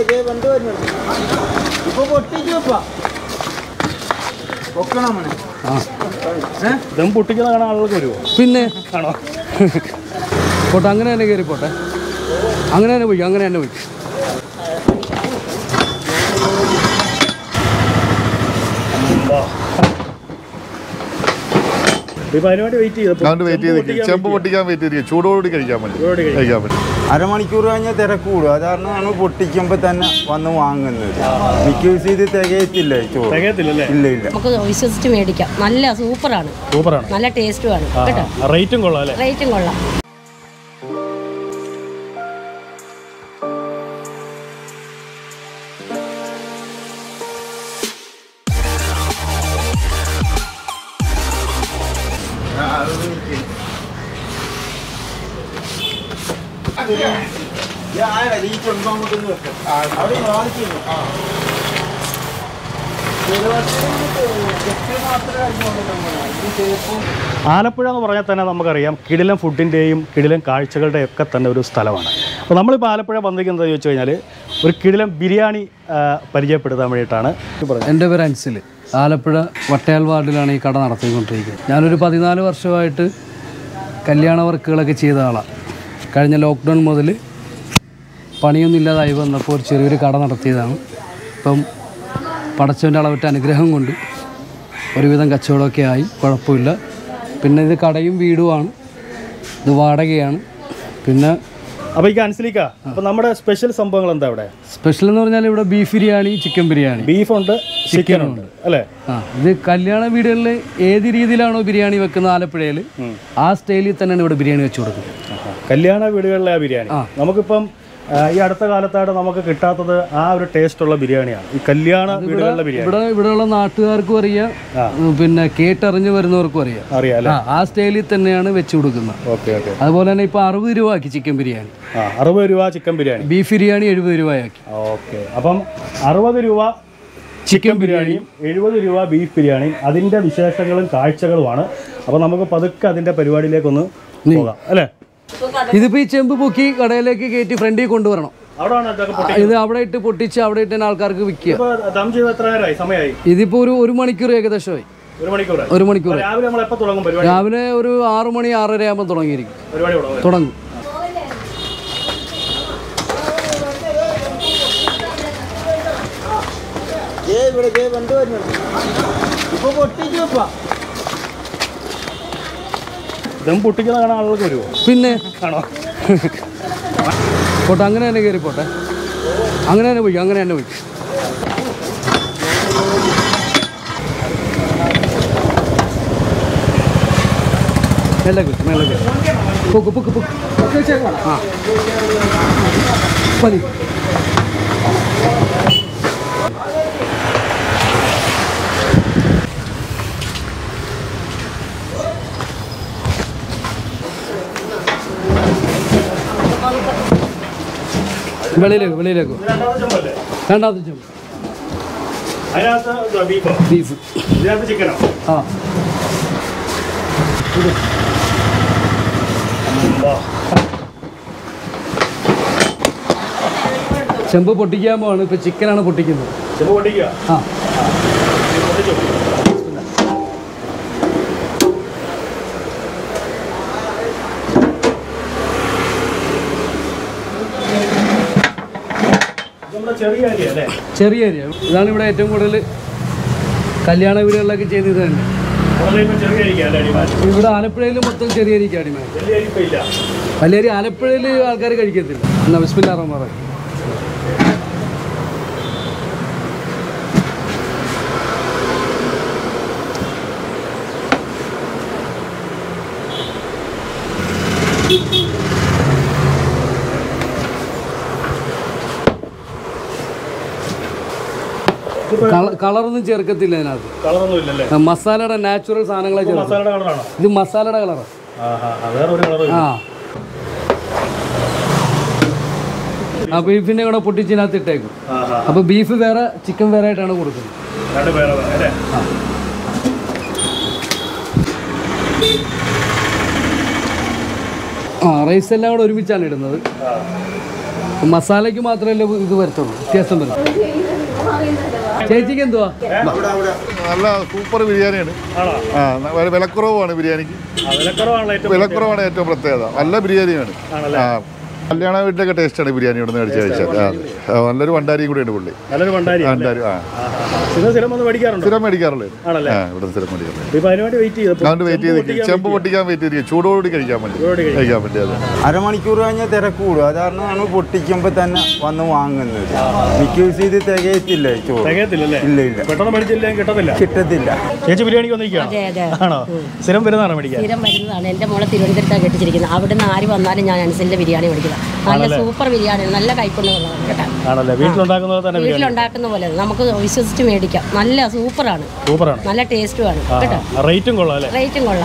ദേ വണ്ടി വരുന്നുണ്ട് ഇപ്പൊ പൊട്ടിച്ചപ്പാ പൊക്കണം മോനെ ആ ഏ ദം പൊട്ടിക്കുന്ന കാണാൻ ആളുകൾക്ക് വരുമോ പിന്നെ ആണോ പോട്ടെ അങ്ങനെ തന്നെ കയറി പോട്ടെ അങ്ങനെ തന്നെ പോയി അങ്ങനെ തന്നെ പോയി ഇപ്പൊ അതിനുവേണ്ടി വെയിറ്റ് ചെയ്തപ്പോ അതുകൊണ്ട് വെയിറ്റ് ചെയ്ത് ചെമ്പ് പൊട്ടിക്കാൻ വെയിറ്റ് ചെയ്തിരിക്കും ചൂടോടുകൂടി കഴിക്കാൻ വേണ്ടി ചൂടോടുകൂടി കഴിക്കാൻ വേണ്ടി അരമണിക്കൂർ കഴിഞ്ഞാൽ തിരക്കൂടും അതാരണമാണ് പൊട്ടിക്കുമ്പോൾ തന്നെ വന്ന് വാങ്ങുന്നത് മിക്ക ദിവസം ഇത് തികയത്തില്ല ഈ ചോറ് തികയത്തില്ലല്ലേ ഇല്ല ഇല്ല നമുക്ക് വിശ്വസിച്ച് മേടിക്കാം നല്ല സൂപ്പറാണ് സൂപ്പറാണ് നല്ല ടേസ്റ്റുമാണ് കേട്ടോ റേറ്റും കൊള്ളാം അല്ലേ റേറ്റും കൊള്ളാം ഈ ചെമ്പ് അങ്ങോട്ടൊന്ന് വെക്കാം അവിടെ വാങ്ങിക്കുന്നു ആലപ്പുഴ എന്ന് പറഞ്ഞാൽ തന്നെ നമുക്കറിയാം കിടിലം ഫുഡിൻ്റെയും കിടിലം കാഴ്ചകളുടെയും ഒക്കെ തന്നെ ഒരു സ്ഥലമാണ് അപ്പോൾ നമ്മളിപ്പോൾ ആലപ്പുഴ വന്നിരിക്കുന്നത് ചോദിച്ചു കഴിഞ്ഞാൽ ഒരു കിടിലം ബിരിയാണി ആ, പരിചയപ്പെടുത്താൻ വേണ്ടിയിട്ടാണ് എൻ്റെ പേര് അൻസിൽ ആലപ്പുഴ വട്ടയാൽ വാർഡിലാണ് ഈ കട നടത്തിക്കൊണ്ടിരിക്കുന്നത് ഞാനൊരു പതിനാല് വർഷമായിട്ട് കല്യാണ വർക്കുകളൊക്കെ ചെയ്ത ആളാണ് കഴിഞ്ഞ ലോക്ക്ഡൗൺ മുതൽ പണിയൊന്നും ഇല്ലാതായി വന്നപ്പോൾ ഒരു ചെറിയൊരു കട നടത്തിയതാണ് ഇപ്പം പടച്ചവൻ്റെ അളവിട്ട് അനുഗ്രഹം കൊണ്ട് ഒരുവിധം കച്ചവടമൊക്കെ ആയി കുഴപ്പമില്ല പിന്നെ ഇത് കടയും വീടുമാണ് ഇത് വാടകയാണ് പിന്നെ അപ്പോൾ ഈ അൻസലിക്ക അപ്പോൾ നമ്മുടെ സ്പെഷ്യൽ സംഭവങ്ങൾ എന്താ ഇവിടെ സ്പെഷ്യൽ എന്ന് പറഞ്ഞാൽ ഇവിടെ ബീഫ് ബിരിയാണി ചിക്കൻ ബിരിയാണി ബീഫുണ്ട് ചിക്കനുണ്ട് അല്ലേ ആ ഇത് കല്യാണ വീടുകളിൽ ഏത് രീതിയിലാണോ ബിരിയാണി വെക്കുന്നത് ആലപ്പുഴയിൽ ആ സ്റ്റൈലിൽ തന്നെയാണ് ഇവിടെ ബിരിയാണി വെച്ച് കൊടുക്കുന്നത് കല്യാണ വീടുകളിലെ ആ ബിരിയാണി നമുക്കിപ്പം ആ, ഈ അടുത്ത കാലത്തായിട്ട് നമുക്ക് കിട്ടാത്തത് ആ ഒരു ടേസ്റ്റ് ഉള്ള ബിരിയാണിയാണ് ഈ കല്യാണ വീടുകളിലെ ബിരിയാണി ഇവിടെ ഇവിടെയുള്ള നാട്ടുകാർക്കും അറിയാം ഉം, പിന്നെ കേട്ടറിഞ്ഞ് വരുന്നവർക്കും അറിയാം അറിയാം അല്ലേ ആ ആ സ്റ്റൈലിൽ തന്നെയാണ് വെച്ച് കൊടുക്കുന്നത് ഓക്കെ ഓക്കെ അതുപോലെ തന്നെ ഇപ്പോൾ അറുപത് രൂപയാക്കി ചിക്കൻ ബിരിയാണി ആ അറുപത് രൂപ ചിക്കൻ ബിരിയാണി ബീഫ് ബിരിയാണി എഴുപത് രൂപയാക്കി ഓക്കെ അപ്പം അറുപത് രൂപ ചിക്കൻ ബിരിയാണിയും എഴുപത് രൂപ ബീഫ് ബിരിയാണിയും അതിൻ്റെ വിശേഷങ്ങളും കാഴ്ചകളുമാണ് അപ്പോൾ നമുക്ക് പതുക്കെ അതിൻ്റെ പരിപാടിയിലേക്കൊന്ന് പോകാം അല്ലേ ഇതിപ്പോൾ ഈ ചെമ്പ് പൊക്കി കടയിലേക്ക് കയറ്റി ഫ്രണ്ടിൽ കൊണ്ടുവരണം അവിടെയാണ് ഇതൊക്കെ പൊട്ടി ഇത് അവിടെ ഇട്ട് പൊട്ടിച്ച് അവിടെ ഇട്ട് തന്നെ ആൾക്കാർക്ക് വിൽക്കുക ഇപ്പോൾ ദം ചെയ്ത് എത്ര നേരമായി സമയമായി ഇതിപ്പോൾ ഒരു ഒരു മണിക്കൂർ ഏകദേശമായി ഒരു മണിക്കൂറായി ഒരു മണിക്കൂർ രാവിലെ നമ്മൾ എപ്പോൾ തുടങ്ങും പരിപാടി രാവിലെ ഒരു ആറ് മണി ആറര ആകുമ്പോൾ തുടങ്ങിയിരിക്കും പരിപാടി തുടങ്ങും തുടങ്ങും ദേ ഇവിടെ ദേ വണ്ടി വരുന്നുണ്ട് ഇപ്പൊ പൊട്ടിച്ചപ്പാ ദം പൊട്ടിക്കുന്ന കാണാൻ ആളുകൾക്ക് വരുമോ പിന്നെ ആണോ പോട്ടെ അങ്ങനെ തന്നെ കയറി പോട്ടെ അങ്ങനെ തന്നെ പോയി അങ്ങനെ തന്നെ പോയി മെല്ലെ കിട്ടും മെല്ലെ കിട്ടും പൊക്ക് പൊക്ക് പൊക്ക് ആ മതി വെളിയിലേക്ക് വെളിയിലേക്ക് രണ്ടാമത്തെ ചെമ്പല്ലേ രണ്ടാമത്തെ ചെമ്പ് അതിനകത്ത് ബീഫോ ബീഫ് ഇതിനകത്ത് ചിക്കനോ ആ ചെമ്പ് പൊട്ടിക്കാൻ പോവാണ് ഇപ്പൊ ചിക്കനാണ് പൊട്ടിക്കുന്നത് ചെമ്പ് പൊട്ടിക്കുക ആ പൊട്ടിച്ചു ഇത് നമ്മുടെ ചെറിയ അരി അല്ലേ ചെറിയ ഏരിയ ഇതാണ് ഇവിടെ ഏറ്റവും കൂടുതൽ കല്യാണ വീടുകളിലൊക്കെ ചെയ്യുന്നത് തന്നെ വളരെ ഇപ്പൊ ചെറിയ അരിക്കാ അല്ലേ അടിമാലി ഇവിടെ ആലപ്പുഴയിൽ മൊത്തം ചെറിയ അരിക്ക് അടിമ വലിയ അരി ഇപ്പൊ ഇല്ല വലിയ അരി ആലപ്പുഴയിൽ ആൾക്കാർ കഴിക്കത്തില്ല എന്നാ ബിസ്മില്ലാ റഹ്മാൻ റഹീം കള- കളറൊന്നും ചേർക്കത്തില്ല അതിനകത്ത് കളറൊന്നും ഇല്ലല്ലേ ആ, മസാലയുടെ നാച്ചുറൽ സാധനങ്ങളെ ചേർക്കും മസാലയുടെ കളറാണോ ഇത് മസാലയുടെ കളറാണ് ആഹാ ആ, വേറെ ഒരു കളറും ആ ആ ബീഫിൻ്റെ കൂടെ പൊട്ടിച്ചിനകത്ത് ഇട്ടേക്കും ആഹാ അപ്പോൾ ബീഫ് വേറെ ചിക്കൻ വേറെ ആയിട്ടാണ് കൊടുക്കുന്നത് രണ്ട് പേരെ വേറെ അല്ലേ ആ റൈസ് എല്ലാം കൂടെ ഒരുമിച്ചാണ് ഇടുന്നത് ആ. മസാലയ്ക്ക് മാത്രമല്ലേ ഇത് വരത്തുള്ളൂ വ്യത്യാസം വരും ചേച്ചിക്ക് എന്തുവാ നല്ല സൂപ്പർ ബിരിയാണിയാണ് ആണോ ആ ന- വിലക്കുറവാണ് ബിരിയാണിക്ക് ആ, വിലക്കുറവാണല്ലോ ഏറ്റവും വിലക്കുറവാണ് ഏറ്റവും പ്രത്യേകത നല്ല ബിരിയാണിയാണ് ആണല്ലേ? ആ കല്യാണ വീട്ടിലൊക്കെ ടേസ്റ്റാണ് ബിരിയാണി ഇവിടെ നിന്ന് മേടിച്ച് കഴിച്ചാൽ ആ, ആ, നല്ലൊരു വണ്ടാരിയും കൂടിയുണ്ട് പുള്ളി നല്ലൊരു ഭണ്ടാരി വണ്ടാരി ആ സ്ഥിരം സ്ഥിരം വന്ന് മേടിക്കാറുണ്ടോ സ്ഥിരം മേടിക്കാറുള്ളത് ആണല്ലേ? ആ ഇവിടെ സ്ഥിരം മേടിക്കാറുള്ളത് ഇപ്പൊ അതിനുവേണ്ടി വെയിറ്റ് ചെയ്തു അതുകൊണ്ട് വെയിറ്റ് ചെയ്ത് ചെമ്പ് പൊട്ടിക്കാൻ വെയിറ്റ് ചെയ്തിരിക്കും ചൂടോടുകൂടി കഴിക്കാൻ വേണ്ടി ചൂടോടുകൂടി കഴിക്കാൻ വേണ്ടി അതെ അരമണിക്കൂർ കഴിഞ്ഞാൽ തിരക്കൂടും അത് കാരണം നമ്മൾ പൊട്ടിക്കുമ്പോൾ തന്നെ വന്ന് വാങ്ങുന്നത് മിക്ക ദിവസം ഇത് തികയത്തില്ല ചോറ് തികയത്തില്ലല്ലേ ഇല്ല ഇല്ല പെട്ടെന്ന് മേടിച്ചില്ലെങ്കിൽ കിട്ടത്തില്ല കിട്ടത്തില്ല ചേച്ചി ബിരിയാണിക്ക് വന്നിരിക്കുകയാണ് അതെ അതെ ആണോ സ്ഥിരം വരുന്നതാണ് മേടിക്കാൻ സ്ഥിരം വരുന്നതാണ് എൻ്റെ മോളെ തിരുവനന്തപുരത്താണ് കെട്ടിച്ചിരിക്കുന്നത് അവിടുന്ന് ആര് വന്നാലും ഞാൻ അനുസരിച്ച് ബിരിയാണി മേടിക്കുന്നത് നല്ല സൂപ്പർ ബിരിയാണിയാണ് നല്ല കൈക്കൊണ്ടുള്ളതാണ് കേട്ടോ ആണല്ലേ വീട്ടിലുണ്ടാക്കുന്നത് തന്നെ ബിരിയാണി വീട്ടിലുണ്ടാക്കുന്ന പോലെ നമുക്ക് വിശ്വസിച്ച് മേടിക്കാം നല്ല സൂപ്പറാണ് സൂപ്പറാണ് നല്ല ടേസ്റ്റുമാണ് കേട്ടോ റേറ്റും കൊള്ളാം അല്ലേ റേറ്റും കൊള്ളാം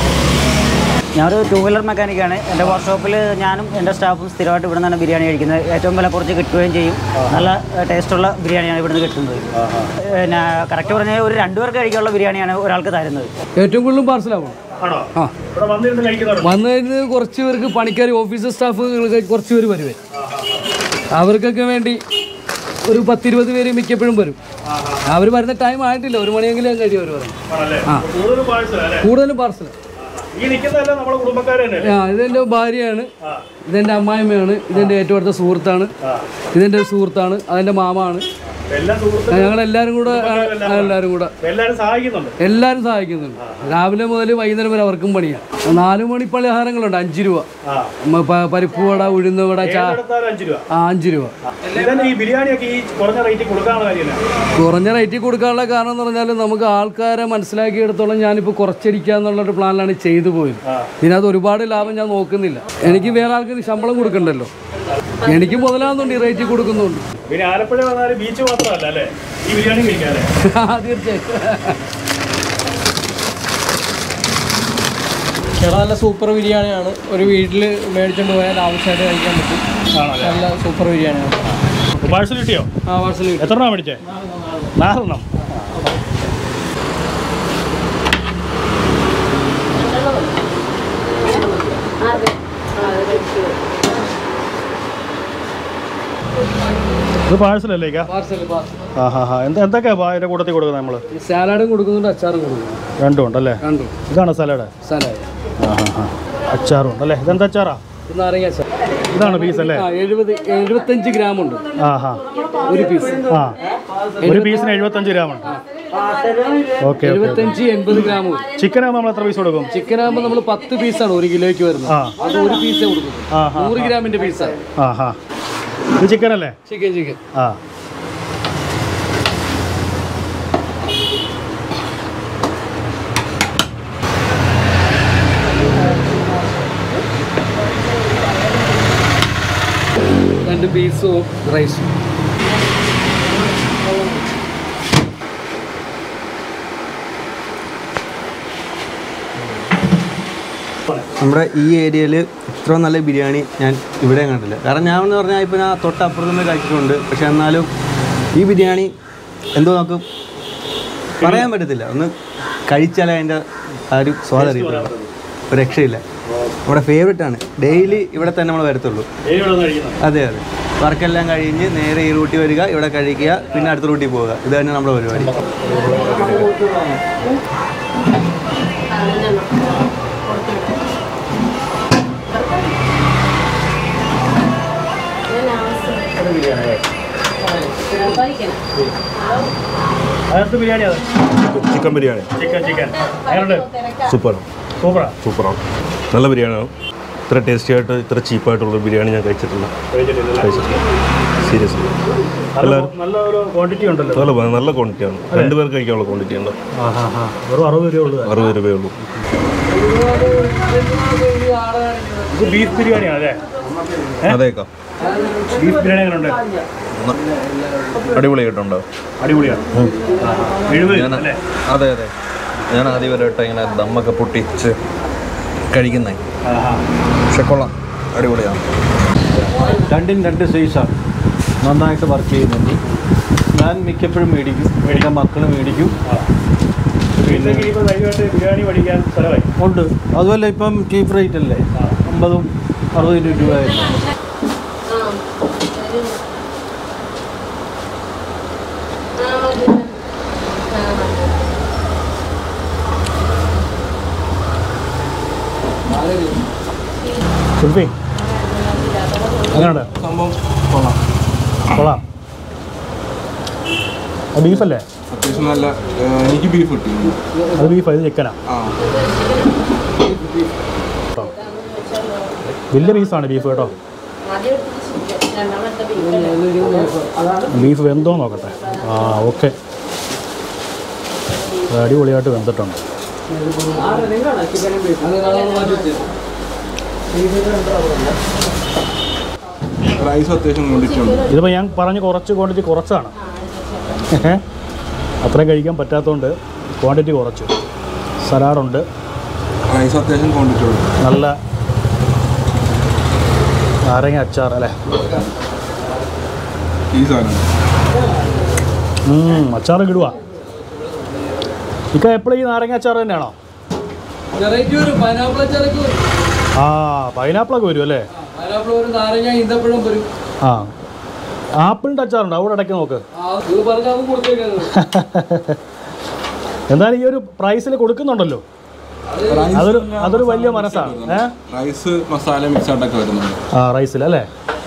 ഞാനൊരു ടൂ വീലർ മെക്കാനിക്കാണ് എൻ്റെ വർക്ക്ഷോപ്പിൽ ഞാനും എൻ്റെ സ്റ്റാഫും സ്ഥിരമായിട്ട് ഇവിടെ നിന്നാണ് ബിരിയാണി കഴിക്കുന്നത് ഏറ്റവും വില കുറച്ച് കിട്ടുകയും ചെയ്യും നല്ല ടേസ്റ്റുള്ള ബിരിയാണിയാണ് ഇവിടുന്ന് കിട്ടുന്നത് പിന്നെ കറക്റ്റ് പറഞ്ഞാൽ ഒരു രണ്ടുപേർക്ക് കഴിക്കാനുള്ള ബിരിയാണിയാണ് ഒരാൾക്ക് തരുന്നത് ഏറ്റവും കൂടുതലും പാർസലാവും ആണോ ആ ഇവിടെ വന്നിരുന്ന് കഴിക്കുന്നവരുണ്ടോ വന്നു കഴിഞ്ഞ് കുറച്ച് പേർക്ക് പണിക്കാർ ഓഫീസ് സ്റ്റാഫുകൾ കുറച്ച് പേര് വരുവേ അവർക്കൊക്കെ വേണ്ടി ഒരു പത്തിരുപത് പേര് മിക്കപ്പോഴും വരും അവർ വരുന്ന ടൈം ആയിട്ടില്ല ഒരു മണിയെങ്കിലും കഴിയും അവർ പറയും ആണല്ലേ ആ. കൂടുതൽ പാഴ്സൽ അല്ലേ കൂടുതലും പാർസൽ ഈ നിൽക്കുന്നതെല്ലാം നമ്മുടെ കുടുംബക്കാർ തന്നെ ആ ഇതെൻ്റെ ഭാര്യയാണ് ഇതെൻ്റെ അമ്മായിമ്മയാണ് ഇതെൻ്റെ ഏറ്റവും അടുത്ത സുഹൃത്താണ് ഇതെൻ്റെ സുഹൃത്താണ് അതെൻ്റെ മാമാണ് എല്ലാം സുഹൃത്തുക്കൾ ഞങ്ങളെല്ലാവരും കൂടെ ആ, എല്ലാവരും കൂടെ എല്ലാവരും സഹായിക്കുന്നുണ്ട് എല്ലാവരും സഹായിക്കുന്നുണ്ട് രാവിലെ മുതൽ വൈകുന്നേരം വരെ അവർക്കും പണിയാണ് നാല് മണി പലഹാരങ്ങളുണ്ട് അഞ്ച് രൂപ ആ മ- പ- പരിപ്പ് വട ഉഴുന്ന് വട ചാ എടുത്താലും അഞ്ച് രൂപ ആ അഞ്ച് രൂപ ഇതന്നെ ഈ ബിരിയാണിയൊക്കെ ഈ കുറഞ്ഞ റേറ്റിൽ കൊടുക്കാനുള്ള കാര്യമല്ല കുറഞ്ഞ റേറ്റിൽ കൊടുക്കാനുള്ള കാരണം എന്ന് പറഞ്ഞാൽ നമുക്ക് ആൾക്കാരെ മനസ്സിലാക്കിയെടുത്തോളം ഞാനിപ്പോൾ കുറച്ചടിക്കുക എന്നുള്ളൊരു പ്ലാനിലാണ് ചെയ്തു പോയത് ഇതിനകത്ത് ഒരുപാട് ലാഭം ഞാൻ നോക്കുന്നില്ല എനിക്ക് വേറെ ആൾക്ക് ശമ്പളം കൊടുക്കണ്ടല്ലോ എനിക്ക് മുതലാകുന്നുണ്ട് ഈ റേറ്റിൽ കൊടുക്കുന്നുണ്ട് പിന്നെ ആലപ്പുഴ വന്നാൽ ബീച്ച് മാത്രമല്ല അല്ലേ ഈ ബിരിയാണി കഴിക്കാല്ലേ ആ, തീർച്ചയായും ചേട്ടാ നല്ല സൂപ്പർ ബിരിയാണിയാണ് ഒരു വീട്ടിൽ മേടിച്ചുകൊണ്ട് പോയാൽ ആവശ്യമായിട്ട് കഴിക്കാൻ പറ്റും നല്ല സൂപ്പർ ബിരിയാണിയാണ് പാഴ്സൽ കിട്ടിയോ ആ പാർസൽ എത്ര എണ്ണം മേടിച്ചേ നാലെണ്ണം ഇത് പാഴ്സലല്ലേ പാർസൽ പാർസൽ ആ ഹാ ഹാ എന്താ എന്തൊക്കെയാ അതിൻ്റെ കൂട്ടത്തിൽ കൊടുക്കുന്നത് നമ്മൾ സാലാഡും കൊടുക്കുന്നുണ്ട് അച്ചാറും കൊടുക്കുന്നുണ്ട് രണ്ടും ഉണ്ടല്ലേ രണ്ടും ഇതാണ് സലാഡ് സാലാഡ് ആ ഹാ ഹാ അച്ചാറും ഉണ്ടല്ലേ ഇതെന്താ അച്ചാറാ ഇത് നാരങ്ങ അച്ചാർ ഇതാണ് പീസ് അല്ലേ ആ എഴുപത് എഴുപത്തഞ്ച് ഗ്രാം ഉണ്ട് ആ ഹാ ഒരു പീസ് ആ ഒരു പീസിന് എഴുപത്തഞ്ച് ഗ്രാമാണ് ഓക്കെ ഓക്കെ എഴുപത്തഞ്ച് എൺപത് ഗ്രാം വരും ചിക്കൻ ആകുമ്പോൾ നമ്മൾ എത്ര പീസ് കൊടുക്കും ചിക്കൻ ആകുമ്പോൾ നമ്മൾ പത്ത് പീസാണ് ഒരു കിലോയ്ക്ക് വരുന്നത് ആ. അത് ഒരു പീസേ കൊടുക്കുന്നത് ആ ഹാ നൂറ് ഗ്രാമിന്റെ പീസാണ് ആ ഹാ ഇത് ചിക്കൻ അല്ലേ ചിക്കൻ ചിക്കൻ ആ രണ്ട് പീസും റൈസും നമ്മുടെ ഈ ഏരിയയിൽ ഇത്ര നല്ല ബിരിയാണി ഞാൻ ഇവിടെ കണ്ടില്ല കാരണം ഞാൻ എന്ന് പറഞ്ഞാൽ ഇപ്പോൾ ഞാൻ തൊട്ടപ്പുറത്ത് നിന്ന് കഴിച്ചിട്ടുണ്ട് പക്ഷെ എന്നാലും ഈ ബിരിയാണി എന്തോ നമുക്ക് പറയാൻ പറ്റത്തില്ല ഒന്ന് കഴിച്ചാലേ അതിൻ്റെ ആ ഒരു സ്വാദ് അറിയത്തുള്ളൂ ഒരു രക്ഷയില്ല നമ്മുടെ ഫേവറേറ്റ് ആണ് ഡെയിലി ഇവിടെ തന്നെ നമ്മൾ വരത്തുള്ളൂ ഇവിടെ വന്ന് കഴിക്കുന്നത് അതെ അതെ വർക്കെല്ലാം കഴിഞ്ഞ് നേരെ ഈ റൂട്ടിൽ വരിക ഇവിടെ കഴിക്കുക പിന്നെ അടുത്ത റൂട്ടിൽ പോവുക ഇത് തന്നെ നമ്മുടെ പരിപാടി അതിനകത്ത് ബിരിയാണി അത് ചിക്കൻ ബിരിയാണി ചിക്കൻ ചിക്കൻ എങ്ങനെയുണ്ട് സൂപ്പർ സൂപ്പറാ സൂപ്പറാണ് നല്ല ബിരിയാണിയാണ് ഇത്ര ടേസ്റ്റി ആയിട്ട് ഇത്ര ചീപ്പായിട്ടുള്ള ബിരിയാണി ഞാൻ കഴിച്ചിട്ടില്ല കഴിച്ചിട്ടില്ല സീരിയസ്ലി നല്ല നല്ല ഒരു ക്വാണ്ടിറ്റി ഉണ്ടല്ലോ നല്ല ഭ- നല്ല ക്വാണ്ടിറ്റിയാണ് രണ്ട് പേർക്ക് കഴിക്കാനുള്ള ക്വാണ്ടിറ്റി ഉണ്ട് ആ ഹാ ഹാ വെറും അറുപത് രൂപ ഉള്ളത് അറുപത് രൂപയേ ഉള്ളൂ ഇത് ബീഫ് ബിരിയാണിയാണ് അല്ലേ അതേക്കാം ബീഫ് ബിരിയാണി എങ്ങനെയുണ്ട് അടിപൊളിയായിട്ടുണ്ടോ അടിപൊളിയാണ് എഴുപത് അല്ലേ അതെ അതെ ഞാൻ ആദ്യമായിട്ട് ഇങ്ങനെ ദമ്മൊക്കെ പൊട്ടിച്ച് കഴിക്കുന്നേ പക്ഷെ കൊള്ളാം അടിപൊളിയാണ് രണ്ടും രണ്ട് സൈസാണ് നന്നായിട്ട് വർക്ക് ചെയ്യുന്നുണ്ട് ഞാൻ മിക്കപ്പോഴും മേടിക്കും മേടിക്കാൻ മക്കൾ മേടിക്കും പിന്നെ ഇനിയിപ്പോൾ ധൈര്യമായിട്ട് ബിരിയാണി പഠിക്കാൻ സ്ഥലമായി ഉണ്ട് അതുമല്ല ഇപ്പം ചീപ്പ് റേറ്റ് അല്ലേ അമ്പതും അറുപതിനും രൂപയല്ലേ സുൽഫി എങ്ങനെയുണ്ട് സംഭവം കൊള്ളാം കൊള്ളാം അത് ബീഫല്ലേ അത്യാവശ്യം നല്ല ഏഹ്, എനിക്ക് ബീഫ് കിട്ടി അത് ബീഫ് ഇത് ചിക്കനാ ആ കേട്ടോ വലിയ പീസാണ് ബീഫ് കേട്ടോ ബീഫ് വെന്തോ നോക്കട്ടെ ആ ഓക്കെ അടിപൊളിയായിട്ട് വെന്തിട്ടുണ്ട് റൈസ് അത്യാവശ്യം കൊണ്ടിട്ടുണ്ട് ഇതിപ്പോൾ ഞാൻ പറഞ്ഞ് കുറച്ച് ക്വാണ്ടിറ്റി കുറച്ചാണ് അത്രയും കഴിക്കാൻ പറ്റാത്തതുകൊണ്ട് ക്വാണ്ടിറ്റി കുറച്ചു സലാഡുണ്ട് റൈസ് അത്യാവശ്യം കൊണ്ടിട്ടുണ്ട് നല്ല നാരങ്ങ അച്ചാർ അല്ലേ ഈ സാധനം ഉം, അച്ചാറൊക്കെ ഇടുക ഇക്ക എപ്പോഴും ഈ നാരങ്ങ അച്ചാർ തന്നെയാണോ വെറൈറ്റി വരും പൈനാപ്പിൾ അച്ചാറൊക്കെ വരും ആ പൈനാപ്പിളൊക്കെ വരും അല്ലേ പൈനാപ്പിൾ വരും നാരങ്ങ ഈന്തപ്പഴം വരും ആ ആപ്പിളിൻ്റെ അച്ചാറുണ്ട് അവിടെ ഇടയ്ക്ക് നോക്ക് ആ ഇത് പറഞ്ഞാൽ നമുക്ക് കൊടുത്തേക്കുന്നത് എന്തായാലും ഈ ഒരു പ്രൈസിൽ കൊടുക്കുന്നുണ്ടല്ലോ അതൊരു അതൊരു വലിയ മനസ്സാണ് ഏ റൈസ് മസാല മിക്സ് ആയിട്ടൊക്കെ വരുന്നുണ്ട് ആ റൈസിൽ അല്ലേ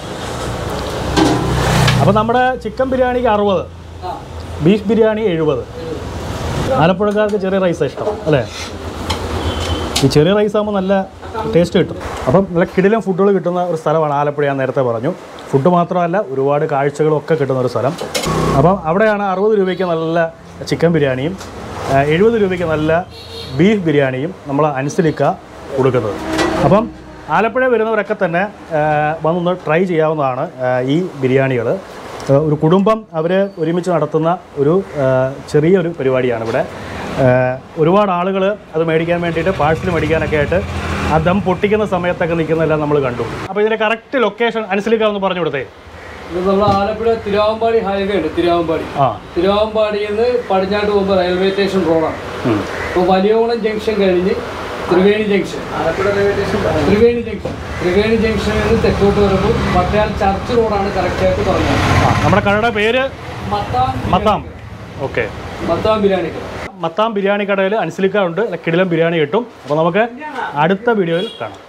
അപ്പോൾ നമ്മുടെ ചിക്കൻ ബിരിയാണിക്ക് അറുപത് ബീഫ് ബിരിയാണി എഴുപത് ആലപ്പുഴക്കാർക്ക് ചെറിയ റൈസാണ് ഇഷ്ടം അല്ലേ ഈ ചെറിയ റൈസ് ആകുമ്പോൾ നല്ല ടേസ്റ്റ് കിട്ടും അപ്പം നല്ല കിടിലം ഫുഡുകൾ കിട്ടുന്ന ഒരു സ്ഥലമാണ് ആലപ്പുഴ ഞാൻ നേരത്തെ പറഞ്ഞു ഫുഡ് മാത്രമല്ല ഒരുപാട് കാഴ്ചകളും ഒക്കെ കിട്ടുന്ന ഒരു സ്ഥലം അപ്പം അവിടെയാണ് അറുപത് രൂപയ്ക്ക് നല്ല ചിക്കൻ ബിരിയാണിയും ആ, എഴുപത് രൂപയ്ക്ക് നല്ല ബീഫ് ബിരിയാണിയും നമ്മൾ അനുസരിക്ക കൊടുക്കുന്നത് അപ്പം ആലപ്പുഴ വരുന്നവരൊക്കെ തന്നെ ആ, വന്നൊന്ന് ട്രൈ ചെയ്യാവുന്നതാണ് ആ, ഈ ബിരിയാണികൾ ആ, ഒരു കുടുംബം അവർ ഒരുമിച്ച് നടത്തുന്ന ഒരു ആ, ചെറിയൊരു പരിപാടിയാണ് ഇവിടെ ആ, ഒരുപാട് ആളുകൾ അത് മേടിക്കാൻ വേണ്ടിയിട്ട് പാഴ്സൽ മേടിക്കാനൊക്കെ ആയിട്ട് ആ ദം പൊട്ടിക്കുന്ന സമയത്തൊക്കെ നിൽക്കുന്നതെല്ലാം നമ്മൾ കണ്ടു അപ്പോൾ ഇതിൻ്റെ കറക്റ്റ് ലൊക്കേഷൻ അനുസരിക്കാമെന്ന് പറഞ്ഞു കൊടുത്തേ ഇത് നമ്മൾ ആലപ്പുഴ തിരുവാമ്പാടി ഹൈവേ ഉണ്ട് തിരുവാമ്പാടി ആ തിരുവാമ്പാടിയിൽ നിന്ന് പടിഞ്ഞാട്ട് പോകുമ്പോൾ റെയിൽവേ സ്റ്റേഷൻ റോഡാണ് ഉം. അപ്പോൾ വലിയോളം ജംഗ്ഷൻ കഴിഞ്ഞ് ത്രിവേണി ജംഗ്ഷൻ ത്രിവേണി ജംഗ്ഷൻ ത്രിവേണി ജംഗ്ഷനിൽ നിന്ന് തെക്കോട്ട് വരുമ്പോൾ പട്ടയാൽ ചർച്ച് റോഡാണ് കറക്റ്റായിട്ട് പറഞ്ഞത് ആ നമ്മുടെ കടയുടെ പേര് മത്താം മത്താം ഓക്കെ മത്താം ബിരിയാണി കട. മത്താം ബിരിയാണി കടയിൽ അനുസരിക്കാറുണ്ട് കിടിലം ബിരിയാണി കിട്ടും അപ്പോൾ നമുക്ക് അടുത്ത വീഡിയോയിൽ കാണാം